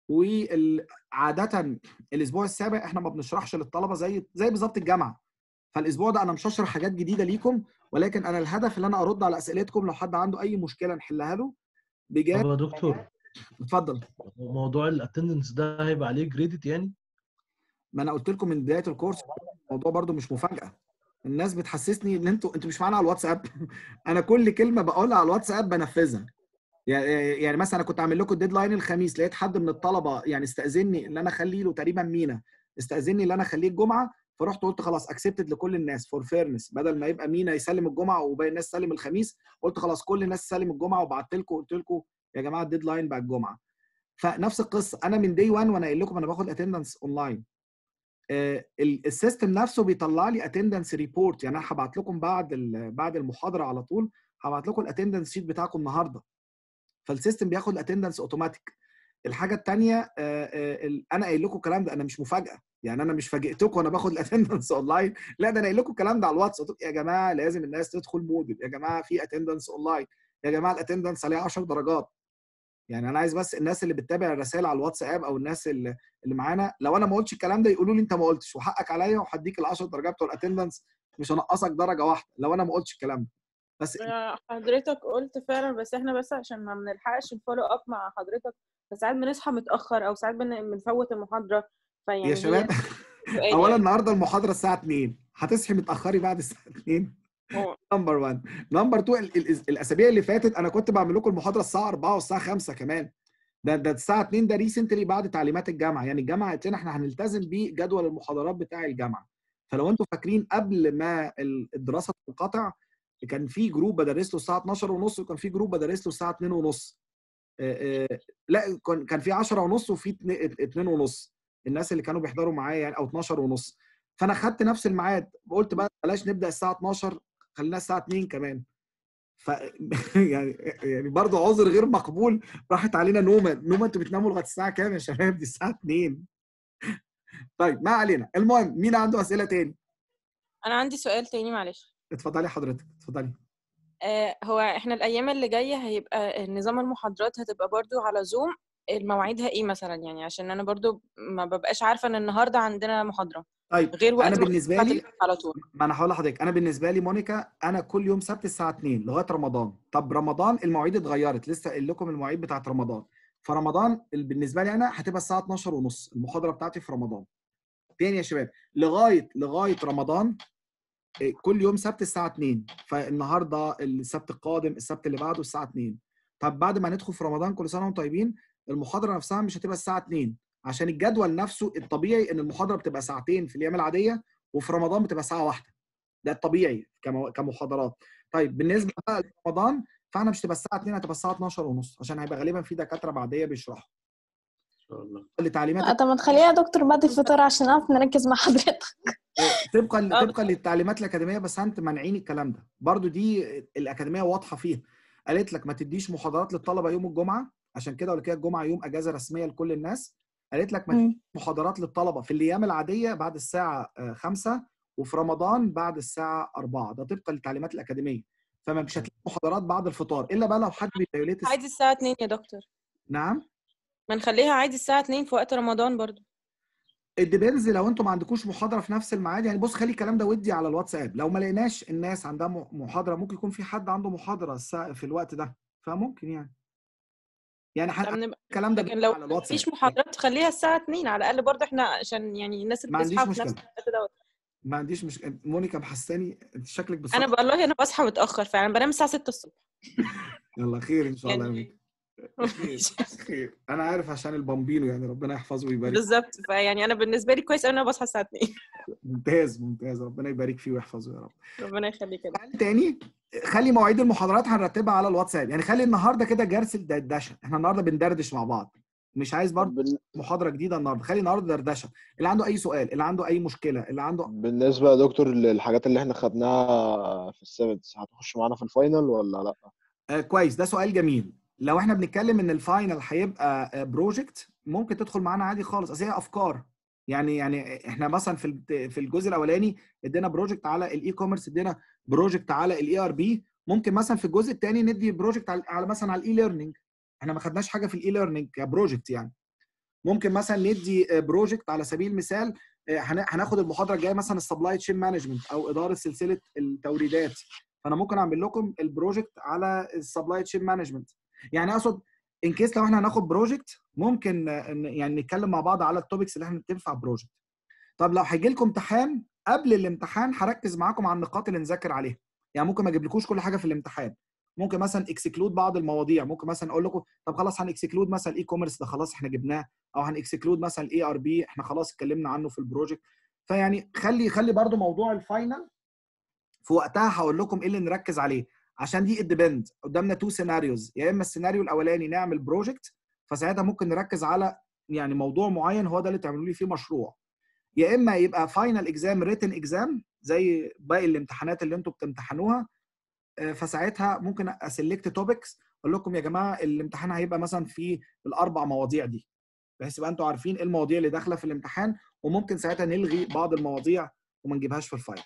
وعاده الاسبوع السابع احنا ما بنشرحش للطلبه زي زي بالظبط الجامعه فالاسبوع ده انا مش هشرح حاجات جديده ليكم ولكن انا الهدف ان انا ارد على اسئلتكم لو حد عنده اي مشكله نحلها له بجانب طب يا دكتور اتفضل موضوع الاتندنس ده هيبقى عليه جريدت يعني ما انا قلت لكم من بدايه الكورس الموضوع برده مش مفاجاه الناس بتحسسني ان انتوا انتوا مش معانا على الواتساب انا كل كلمه بقولها على الواتساب بنفذها يعني يعني مثلا انا كنت عامل لكم الديدلاين الخميس لقيت حد من الطلبه يعني استاذني ان انا اخليه له تقريبا مينا استاذني ان انا اخليه الجمعه فرحت قلت خلاص اكسبتد لكل الناس فور فيرنس بدل ما يبقى مينا يسلم الجمعه وباقي الناس تسلم الخميس قلت خلاص كل الناس تسلم الجمعه وبعت لكم قلت لكم يا جماعه الديدلاين بقى الجمعه فنفس القصه انا من دي 1 وانا قايل لكم انا باخد اتندنس اونلاين السيستم نفسه بيطلع لي اتندنس ريبورت يعني انا هبعت لكم بعد بعد المحاضره على طول هبعت لكم الاتندنس شيت بتاعكم النهارده فالسيستم بياخد الاتندنس اوتوماتيك الحاجه الثانيه انا قايل لكم الكلام ده انا مش مفاجاه يعني انا مش فاجئتكم وانا باخد الاتندنس اونلاين لا ده انا قايل لكم الكلام ده على الواتس قلت يا جماعه لازم الناس تدخل موديل يا جماعه في اتندنس اونلاين يا جماعه الاتندنس عليه 10 درجات يعني انا عايز بس الناس اللي بتتابع الرسائل على الواتساب او الناس اللي, اللي معانا لو انا ما قلتش الكلام ده يقولوا لي انت ما قلتش وحقك عليا وهديك ال 10 درجات بتوع الاتندنس مش هنقصك درجه واحده لو انا ما قلتش الكلام ده بس حضرتك قلت فعلا بس احنا بس عشان ما بنلحقش الفولو اب مع حضرتك فساعات بنصحى متاخر او ساعات بنفوت المحاضره فيعني يا شباب اولا النهارده المحاضره الساعه 2 هتصحي متاخري بعد الساعه 2 نمبر 1 نمبر 2 الاسابيع اللي فاتت انا كنت بعمل لكم المحاضره الساعه 4 والساعه 5 كمان ده ده الساعه 2 ده ريسنتلي بعد تعليمات الجامعه يعني الجامعه قالت لنا احنا هنلتزم بجدول المحاضرات بتاع الجامعه فلو انتم فاكرين قبل ما الدراسه تنقطع كان في جروب بدرس له الساعه 12 ونص وكان في جروب بدرس له الساعه 2 ونص لا كان في 10 ونص وفي 2 ونص الناس اللي كانوا بيحضروا معايا يعني او 12 ونص فانا خدت نفس الميعاد قلت بقى بلاش نبدا الساعه 12 خلينا الساعه 2 كمان ف يعني يعني برضه عذر غير مقبول راحت علينا نومه نومه انتوا بتناموا لغايه الساعه كام يا شباب دي الساعه 2 طيب ما علينا المهم مين عنده اسئله تاني انا عندي سؤال تاني معلش اتفضلي حضرتك اتفضلي آه هو احنا الايام اللي جايه هيبقى نظام المحاضرات هتبقى برضو على زوم المواعيدها ايه مثلا يعني عشان انا برضو ما ببقاش عارفه ان النهارده عندنا محاضره طيب غير وقت انا بالنسبه لي على طول ما انا هقول لحضرتك انا بالنسبه لي مونيكا انا كل يوم سبت الساعه 2 لغايه رمضان طب رمضان المواعيد اتغيرت لسه قايل لكم المواعيد بتاعت رمضان فرمضان بالنسبه لي انا هتبقى الساعه 12 ونص المحاضره بتاعتي في رمضان تاني يا شباب لغايه لغايه رمضان كل يوم سبت الساعه 2 فالنهارده السبت القادم السبت اللي بعده الساعه 2 طب بعد ما ندخل في رمضان كل سنه وانتم طيبين المحاضره نفسها مش هتبقى الساعه 2 عشان الجدول نفسه الطبيعي ان المحاضره بتبقى ساعتين في الايام العاديه وفي رمضان بتبقى ساعه واحده ده الطبيعي كمحاضرات طيب بالنسبه بقى لرمضان فاحنا مش تبقى الساعه 2 هتبقى الساعه 12 ونص عشان هيبقى غالبا في دكاتره بعديه بيشرحوا ان شاء الله لتعليمات طب ما تخليها يا دكتور بعد الفطار عشان نعرف نركز مع حضرتك طبقا طبقا للتعليمات الاكاديميه بس انت مانعين الكلام ده برضو دي الاكاديميه واضحه فيها قالت لك ما تديش محاضرات للطلبه يوم الجمعه عشان كده ولا كده الجمعه يوم اجازه رسميه لكل الناس قالت لك ما تديش محاضرات للطلبه في الايام العاديه بعد الساعه 5 وفي رمضان بعد الساعه 4 ده طبقا للتعليمات الاكاديميه فما مش هتلاقي محاضرات بعد الفطار الا بقى لو حد بيفيوليت عادي الساعه 2 يا دكتور نعم ما نخليها عادي الساعه 2 في وقت رمضان برضو الديبينز لو انتم ما عندكوش محاضره في نفس الميعاد يعني بص خلي الكلام ده ودي على الواتساب لو ما لقيناش الناس عندها محاضره ممكن يكون في حد عنده محاضره في الوقت ده فممكن يعني يعني الكلام ده لكن لو على الواتساب مفيش محاضرات خليها الساعه 2 على الاقل برضه احنا عشان يعني الناس اللي بتصحى في نفس الوقت دوت ما عنديش مشكله مونيكا محساني انت شكلك بصحة. انا والله انا بصحى متاخر فعلا بنام الساعه 6 الصبح يلا خير ان شاء الله يعني خير انا عارف عشان البامبينو يعني ربنا يحفظه ويبارك بالظبط فيعني انا بالنسبه لي كويس انا بصحى الساعه 2 ممتاز ممتاز ربنا يبارك فيه ويحفظه يا رب ربنا يخليك يا تاني خلي مواعيد المحاضرات هنرتبها على الواتساب يعني خلي النهارده كده جلسه دردشه احنا النهارده بندردش مع بعض مش عايز برضه محاضره جديده النهارده خلي النهارده دردشه اللي عنده اي سؤال اللي عنده اي مشكله اللي عنده بالنسبه يا دكتور للحاجات اللي احنا خدناها في السبت هتخش معانا في الفاينل ولا لا آه كويس ده سؤال جميل لو احنا بنتكلم ان الفاينل هيبقى بروجكت ممكن تدخل معانا عادي خالص اصل هي افكار يعني يعني احنا مثلا في الت- في الجزء الاولاني ادينا بروجكت على الاي كوميرس ادينا بروجكت على الاي ار بي ممكن مثلا في الجزء الثاني ندي بروجكت على على مثلا على الاي ليرنينج احنا ما خدناش حاجه في الاي ليرنينج كبروجكت يعني ممكن مثلا ندي بروجكت على سبيل المثال آه، هن- هناخد المحاضره الجايه مثلا السبلاي تشين مانجمنت او اداره سلسله التوريدات فانا ممكن اعمل لكم البروجكت على السبلاي تشين مانجمنت يعني اقصد ان كيس لو احنا هناخد بروجكت ممكن آه، إن- يعني نتكلم مع بعض على التوبكس اللي احنا تنفع بروجكت طب لو هيجي لكم امتحان قبل الامتحان هركز معاكم على النقاط اللي نذاكر عليها يعني ممكن ما اجيبلكوش كل حاجه في الامتحان ممكن مثلا اكسكلود بعض المواضيع ممكن مثلا اقول لكم طب خلاص هنكسكلود مثلا الاي كوميرس ده خلاص احنا جبناه او هنكسكلود مثلا الاي ار بي احنا خلاص اتكلمنا عنه في البروجكت فيعني خلي خلي برضو موضوع الفاينل في وقتها هقول لكم ايه اللي نركز عليه عشان دي الديبند قدامنا تو سيناريوز يا اما السيناريو الاولاني نعمل بروجكت فساعتها ممكن نركز على يعني موضوع معين هو ده اللي تعملوا لي فيه مشروع يا اما يبقى فاينل اكزام ريتن اكزام زي باقي الامتحانات اللي انتوا بتمتحنوها آه، فساعتها ممكن اسلكت توبكس اقول لكم يا جماعه الامتحان هيبقى مثلا في الاربع مواضيع دي بحيث يبقى انتوا عارفين ايه المواضيع اللي داخله في الامتحان وممكن ساعتها نلغي بعض المواضيع وما نجيبهاش في الفاينل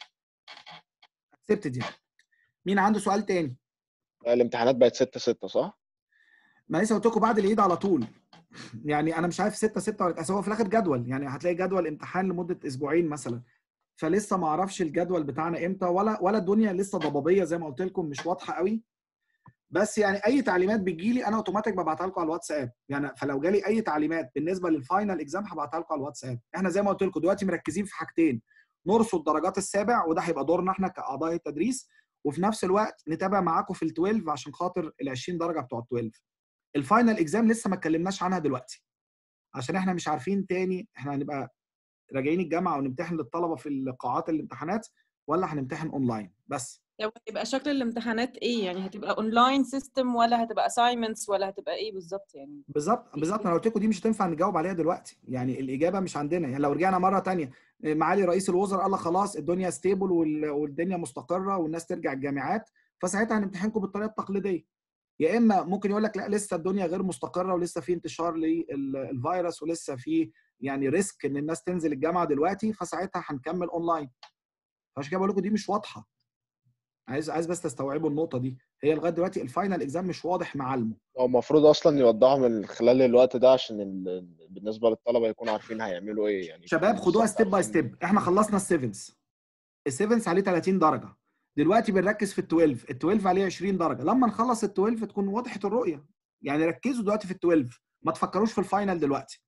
اكسبتد يعني مين عنده سؤال تاني الامتحانات بقت 6 6 صح؟ ما لسه قلت لكم بعد العيد على طول يعني انا مش عارف 6 6 ولا أصل هو في الاخر جدول يعني هتلاقي جدول امتحان لمده اسبوعين مثلا فلسه ما اعرفش الجدول بتاعنا امتى ولا ولا الدنيا لسه ضبابيه زي ما قلت لكم مش واضحه قوي بس يعني اي تعليمات بتجي لي انا اوتوماتيك ببعتها لكم على الواتساب يعني فلو جالي اي تعليمات بالنسبه للفاينل اكزام هبعتها لكم على الواتساب احنا زي ما قلت لكم دلوقتي مركزين في حاجتين نرصد درجات السابع وده هيبقى دورنا احنا كاعضاء التدريس وفي نفس الوقت نتابع معاكم في ال 12 عشان خاطر ال 20 درجه بتوع ال 12 الفاينل اكزام لسه ما اتكلمناش عنها دلوقتي عشان احنا مش عارفين تاني احنا هنبقى راجعين الجامعه ونمتحن للطلبه في قاعات الامتحانات ولا هنمتحن اونلاين بس طب هيبقى شكل الامتحانات ايه يعني هتبقى اونلاين سيستم ولا هتبقى assignments ولا هتبقى ايه بالظبط يعني بالظبط بالظبط انا قلت لكم دي مش هتنفع نجاوب عليها دلوقتي يعني الاجابه مش عندنا يعني لو رجعنا مره تانية معالي رئيس الوزراء قال لك خلاص الدنيا ستيبل والدنيا مستقره والناس ترجع الجامعات فساعتها هنمتحنكم بالطريقه التقليديه يا اما ممكن يقول لك لا لسه الدنيا غير مستقره ولسه في انتشار للفيروس ولسه في يعني ريسك ان الناس تنزل الجامعه دلوقتي فساعتها هنكمل اونلاين فعشان كده بقول لكم دي مش واضحه عايز عايز بس تستوعبوا النقطه دي هي لغايه دلوقتي الفاينل اكزام مش واضح معالمه هو المفروض اصلا يوضحوا من خلال الوقت ده عشان ال... بالنسبه للطلبه يكونوا عارفين هيعملوا ايه يعني شباب يكونوا خدوها بالظبط ستيب باي عارفين- ستيب احنا خلصنا السيفنز السيفنز عليه 30 درجه دلوقتي بنركز في ال 12 ال 12 عليه 20 درجه لما نخلص ال 12 تكون وضحت الرؤيه يعني ركزوا دلوقتي في ال 12 ما تفكروش في الفاينل دلوقتي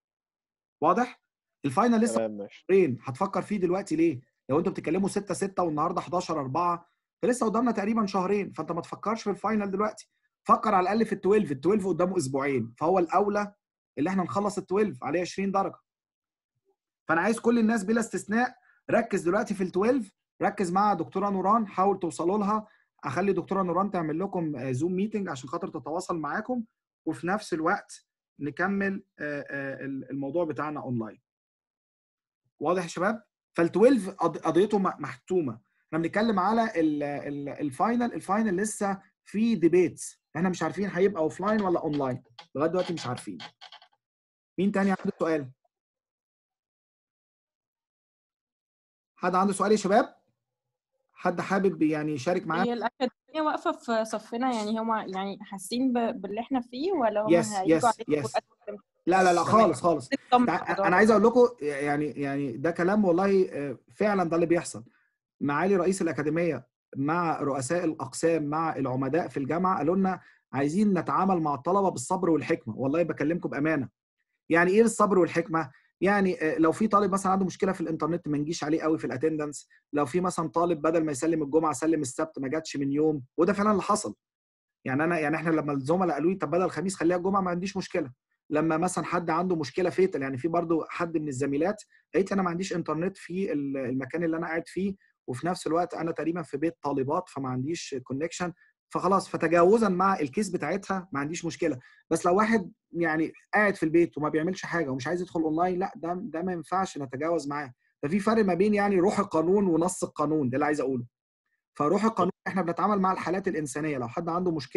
واضح الفاينل لسه تمام ماشي شهرين هتفكر فيه دلوقتي ليه لو انتوا بتتكلموا 6 6 والنهارده 11 4 فلسه قدامنا تقريبا شهرين فانت ما تفكرش في الفاينل دلوقتي فكر على الاقل في ال 12 ال 12 قدامه اسبوعين فهو الاولى اللي احنا نخلص ال 12 عليه 20 درجه فانا عايز كل الناس بلا استثناء ركز دلوقتي في ال 12 ركز مع دكتوره نوران حاول توصلوا لها اخلي دكتوره نوران تعمل لكم زوم ميتنج عشان خاطر تتواصل معاكم وفي نفس الوقت نكمل آه، آه، الموضوع بتاعنا اونلاين واضح يا شباب فال 12 قض- قضيته م- محتومه احنا بنتكلم على ال- ال- الفاينل الفاينل لسه في ديبيتس احنا مش عارفين هيبقى اوف لاين ولا اونلاين لغايه دلوقتي مش عارفين مين تاني عنده سؤال حد عنده سؤال يا شباب حد حابب يعني يشارك معانا هي الأكاديمية واقفة في صفنا يعني هما يعني حاسين ب- باللي احنا فيه ولا هما يس هيجوا يس عليكم يس وقت- لا لا لا تمام. خالص خالص نطمن تع- على الموضوع انا ده. عايز اقول لكم يعني يعني ده كلام والله آه، فعلا ده اللي بيحصل معالي رئيس الاكاديميه مع رؤساء الاقسام مع العمداء في الجامعه قالوا لنا عايزين نتعامل مع الطلبه بالصبر والحكمه والله بكلمكم بامانه يعني ايه الصبر والحكمه يعني آه، لو في طالب مثلا عنده مشكله في الانترنت ما نجيش عليه قوي في الاتندنس لو في مثلا طالب بدل ما يسلم الجمعه سلم السبت ما جاتش من يوم وده فعلا اللي حصل يعني انا يعني احنا لما الزملاء قالوا لي طب بدل الخميس خليها الجمعه ما عنديش مشكله لما مثلا حد عنده مشكله فيتال يعني في برضو حد من الزميلات قالت لي انا ما عنديش انترنت في ال- المكان اللي انا قاعد فيه وفي نفس الوقت انا تقريبا في بيت طالبات فما عنديش كونكشن فخلاص فتجاوزا مع الكيس بتاعتها ما عنديش مشكله بس لو واحد يعني قاعد في البيت وما بيعملش حاجه ومش عايز يدخل اونلاين لا ده ده ما ينفعش نتجاوز معاه ففي فرق ما بين يعني روح القانون ونص القانون ده اللي عايز اقوله فروح القانون احنا بنتعامل مع الحالات الانسانيه لو حد عنده مشكله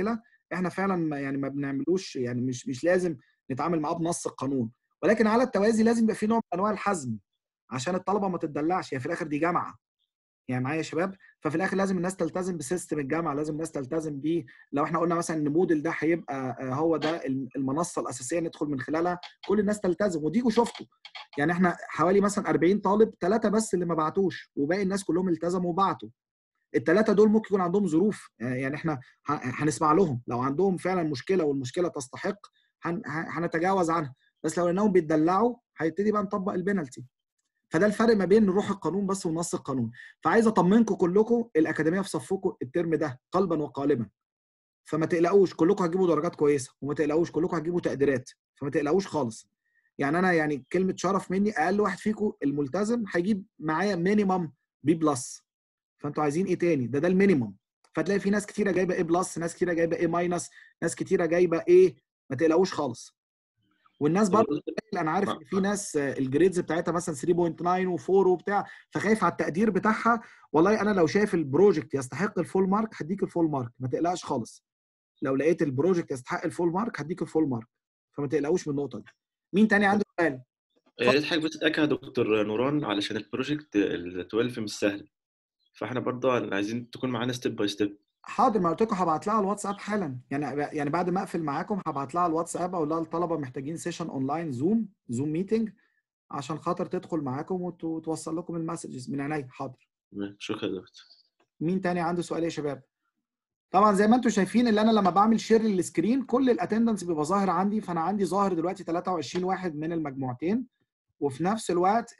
احنا فعلا ما يعني ما بنعملوش يعني مش مش لازم نتعامل معاه بنص القانون ولكن على التوازي لازم يبقى في نوع من انواع الحزم عشان الطلبه ما تتدلعش هي في الاخر دي جامعه يعني معايا يا شباب ففي الاخر لازم الناس تلتزم بسيستم الجامعه لازم الناس تلتزم بيه لو احنا قلنا مثلا ان موديل ده هيبقى آه، هو ده المنصه الاساسيه ندخل من خلالها كل الناس تلتزم وديكوا شفتوا يعني احنا حوالي مثلا 40 طالب ثلاثه بس اللي ما بعتوش وباقي الناس كلهم التزموا وبعتوا الثلاثه دول ممكن يكون عندهم ظروف يعني احنا ه- هنسمع لهم لو عندهم فعلا مشكله والمشكله تستحق هن- ه- هنتجاوز عنها بس لو انهم بيتدلعوا هيبتدي بقى نطبق البنالتي فده الفرق ما بين روح القانون بس ونص القانون فعايز اطمنكم كلكم الاكاديميه في صفكم الترم ده قلبا وقالبا فما تقلقوش كلكم هتجيبوا درجات كويسه وما تقلقوش كلكم هتجيبوا تقديرات فما تقلقوش خالص يعني انا يعني كلمه شرف مني اقل واحد فيكم الملتزم هيجيب معايا مينيمم بي بلس فانتوا عايزين ايه تاني ده ده المينيمم فتلاقي في ناس كتيره جايبه ايه بلس ناس كتيره جايبه ايه ماينس ناس كتيره جايبه ايه ما تقلقوش خالص والناس برضه انا عارف ان في ناس آه، الجريدز بتاعتها مثلا 3.9 و4 وبتاع فخايف على التقدير بتاعها والله انا لو شايف البروجكت يستحق الفول مارك هديك الفول مارك ما تقلقش خالص لو لقيت البروجكت يستحق الفول مارك هديك الفول مارك فما تقلقوش من النقطه دي مين تاني عنده سؤال يا ريت حضرتك بس تتاكد يا دكتور نوران علشان البروجكت ال 12 مش سهل فاحنا برضه عايزين تكون معانا ستيب باي ستيب حاضر ما قلت لكم هبعت لها على الواتساب حالا يعني يعني بعد ما اقفل معاكم هبعت لها على الواتساب اقول لها الطلبه محتاجين سيشن اونلاين زوم زوم ميتنج عشان خاطر تدخل معاكم وت- وتوصل لكم المسجز من عينيا حاضر شكرا يا دكتور مين تاني عنده سؤال يا شباب طبعا زي ما انتم شايفين اللي انا لما بعمل شير للسكرين كل الاتندنس بيبقى ظاهر عندي فانا عندي ظاهر دلوقتي 23 واحد من المجموعتين وفي نفس الوقت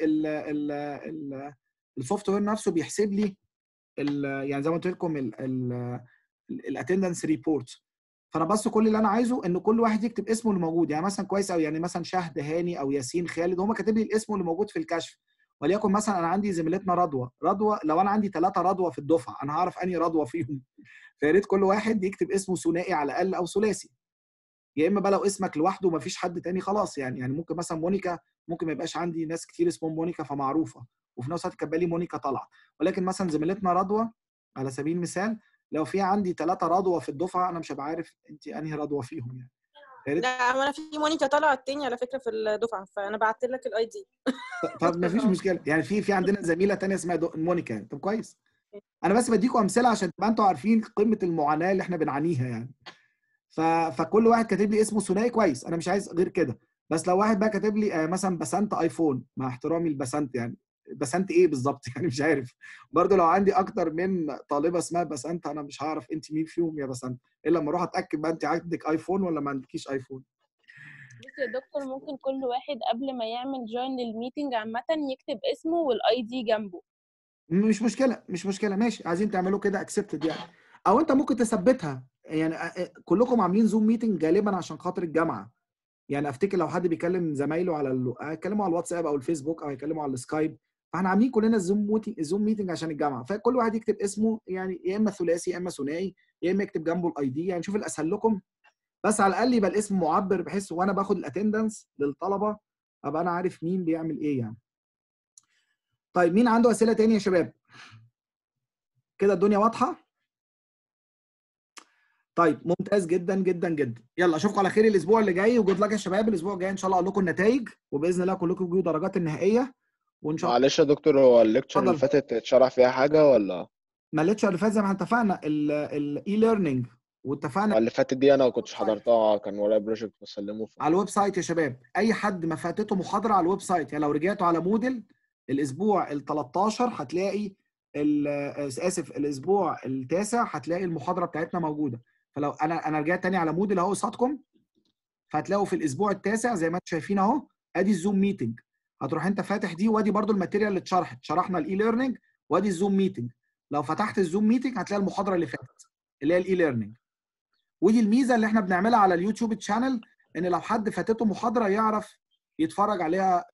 السوفت وير نفسه بيحسب لي ال- يعني زي ما قلت لكم الاتندنس ريبورت فانا بس كل اللي انا عايزه ان كل واحد يكتب اسمه اللي موجود يعني مثلا كويس قوي يعني مثلا شهد هاني او ياسين خالد هم كاتب لي الاسم اللي موجود في الكشف وليكن مثلا انا عندي زميلتنا رضوى رضوى لو انا عندي ثلاثه رضوى في الدفعه انا هعرف انهي رضوى فيهم فيا ريت كل واحد يكتب اسمه ثنائي على الاقل او ثلاثي يا اما بقى لو اسمك لوحده ومفيش حد تاني خلاص يعني يعني ممكن مثلا مونيكا ممكن ما يبقاش عندي ناس كتير اسمهم مونيكا فمعروفه وفي نفس الوقت كان بالي مونيكا طالعه ولكن مثلا زميلتنا رضوى على سبيل المثال لو في عندي ثلاثه رضوى في الدفعه انا مش هبقى عارف انت انهي رضوى فيهم يعني يا ريت لا وانا في مونيكا طالعه التاني على فكره في الدفعه فانا بعت لك الاي دي طب ما فيش مشكله يعني في في عندنا زميله تانية اسمها دو- مونيكا يعني طب كويس انا بس بديكم امثله عشان تبقى انتوا عارفين قمه المعاناه اللي احنا بنعانيها يعني ف... فكل واحد كاتب لي اسمه ثنائي كويس انا مش عايز غير كده بس لو واحد بقى كاتب لي آه، مثلا بسنت ايفون مع احترامي لبسنت يعني بسنت ايه بالظبط يعني مش عارف برضو لو عندي اكتر من طالبه اسمها بسنت انا مش هعرف انت مين فيهم يا بسنت الا لما اروح اتاكد بقى انت عندك ايفون ولا ما عندكيش ايفون بص يا دكتور ممكن كل واحد قبل ما يعمل جوين للميتنج عامة يكتب اسمه والاي دي جنبه مش مشكله مش مشكله ماشي عايزين تعملوا كده اكسبتد يعني او انت ممكن تثبتها يعني أ- أ- كلكم عاملين زوم ميتنج غالبا عشان خاطر الجامعه يعني افتكر لو حد بيكلم زمايله على ال... هيكلموا على الواتساب او الفيسبوك او هيكلموا على السكايب فاحنا عاملين كلنا الزوم موتي... الزوم ميتنج عشان الجامعه فكل واحد يكتب اسمه يعني يا اما ثلاثي يا اما ثنائي يا اما يكتب جنبه الاي دي يعني شوف الاسهل لكم بس على الاقل يبقى الاسم معبر بحيث وانا باخد الاتندنس للطلبه ابقى انا عارف مين بيعمل ايه يعني طيب مين عنده اسئله تاني يا شباب كده الدنيا واضحه طيب ممتاز جدا جدا جدا يلا اشوفكم على خير الاسبوع اللي جاي وجود لك يا شباب الاسبوع الجاي ان شاء الله اقول لكم النتائج وباذن الله كلكم تجيبوا درجات النهائيه وان شاء الله معلش يا دكتور هو الليكتشر اللي اتفضل. فاتت اتشرح فيها حاجة ولا ما الليتشر اللي فات زي ما احنا اتفقنا الاي ليرنينج واتفقنا اللي فاتت دي انا ما كنتش حضرتها كان ورايا بروجكت بسلمه ف... على الويب سايت يا شباب اي حد ما فاتته محاضره على الويب سايت يعني لو رجعتوا على موديل الاسبوع ال 13 هتلاقي ال- اسف الاسبوع التاسع هتلاقي المحاضره بتاعتنا موجوده فلو انا انا رجعت تاني على موديل اهو قصادكم فهتلاقوا في الاسبوع التاسع زي ما انتم شايفين اهو ادي الزوم ميتنج هتروح انت فاتح دي وادي برضو الماتيريال اللي اتشرحت شرحنا الاي ليرنينج وادي الزوم ميتنج لو فتحت الزوم ميتنج هتلاقي المحاضره اللي فاتت اللي هي الاي ليرنينج ودي الميزه اللي احنا بنعملها على اليوتيوب تشانل ان لو حد فاتته محاضره يعرف يتفرج عليها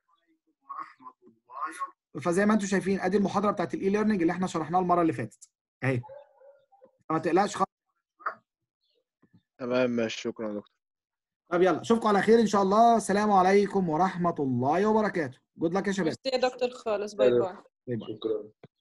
فزي ما انتم شايفين ادي المحاضره بتاعت الاي ليرنينج اللي احنا شرحناها المره اللي فاتت اهي ما تقلقش خالص تمام ماشي شكرا يا دكتور طب يلا اشوفكم على خير ان شاء الله السلام عليكم ورحمه الله وبركاته جود لك يا شباب ميرسي يا دكتور خالص باي باي باي باي شكرا